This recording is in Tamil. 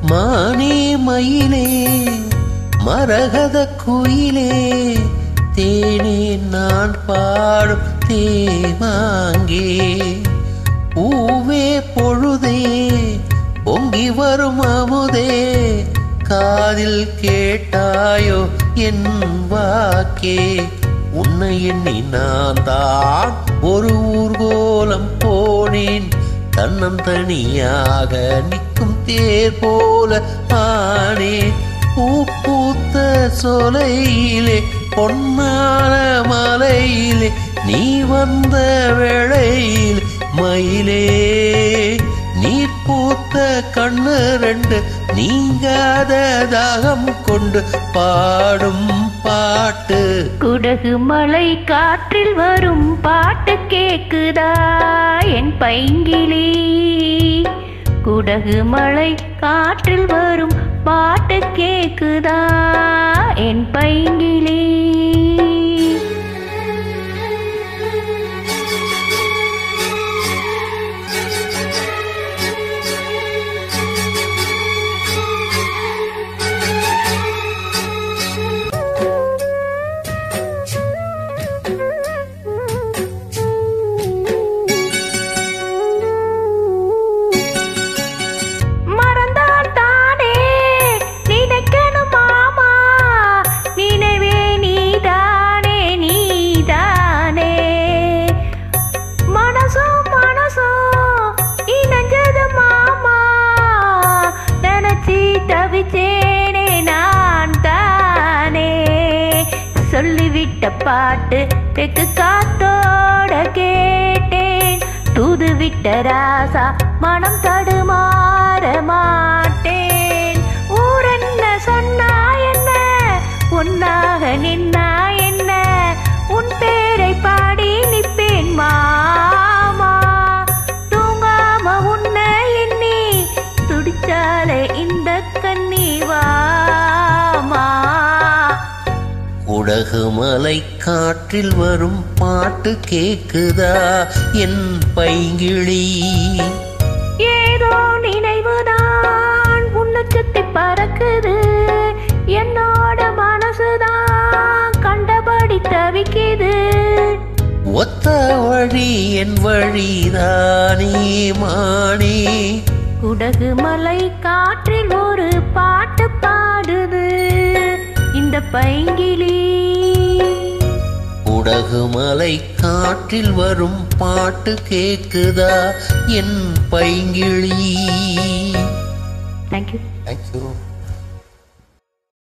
மானே மயிலே மரகத குயிலே தேனே நான் பாடும் தேமாங்கே பூவே பொழுதே பொங்கி வரும் அமுதே காதில் கேட்டாயோ என் வாக்கே உன்னை எண்ணி நான் தான் ஒரு ஊர்கோலம் போனேன் தன்னந்தனியாக நிற்கும் தேர் போல ஆனேன் பூ பூத்த சோலையிலே பொன்னான மலையிலே நீ வந்த வேளையில் மயிலே நீ பூத்த கண்ணு ரெண்டு நீங்காத தாகம் கொண்டு பாடும் பாட்டு குடகு மலை காற்றில் வரும் பாட்டு கேக்குதா என் பைங்கிளி குடகு மலை காற்றில் வரும் பாட்டு கேக்குதா என் பைங்கிளி மறந்தால் தானே நினைக்கணும் மாமா நினைவே நீதானே நீதானே மனசும் மனசும் இணைஞ்சது மாமா நினைச்சி தவிச்சேனே நான் தானே சொல்லிவிட்ட பாட்டு தெக்கு காத்தோட கேட்டேன் தூது விட்ட ராசா மனம் தடுமாற மாட்டேன் ஊர் என்ன சொன்னா என்ன உன்னாக நின்னா என்ன உன் பேரை பாடி நிப்பேன் மாமா தூங்காம உன்னை எண்ணி துடிச்சாலே இந்த கண்ணி வாமா உடகு மலை காற்றில் வரும் பாட்டு கேக்குதா என் பைங்கிளி ஏதோ நினைவுதான் உன்னை சுத்தி பறக்குது என்னோட மனசுதான் கண்டபடி தவிக்குது ஒத்த வழி என் வழிதானே மானே குடகு மலை காற்றில் ஒரு பாட்டு பாடுது இந்த பைங்கிளி உடகு மலை காற்றில் வரும் பாட்டு கேக்குதா என் பைங்கிளி தேங்க்யூ தேங்க்யூ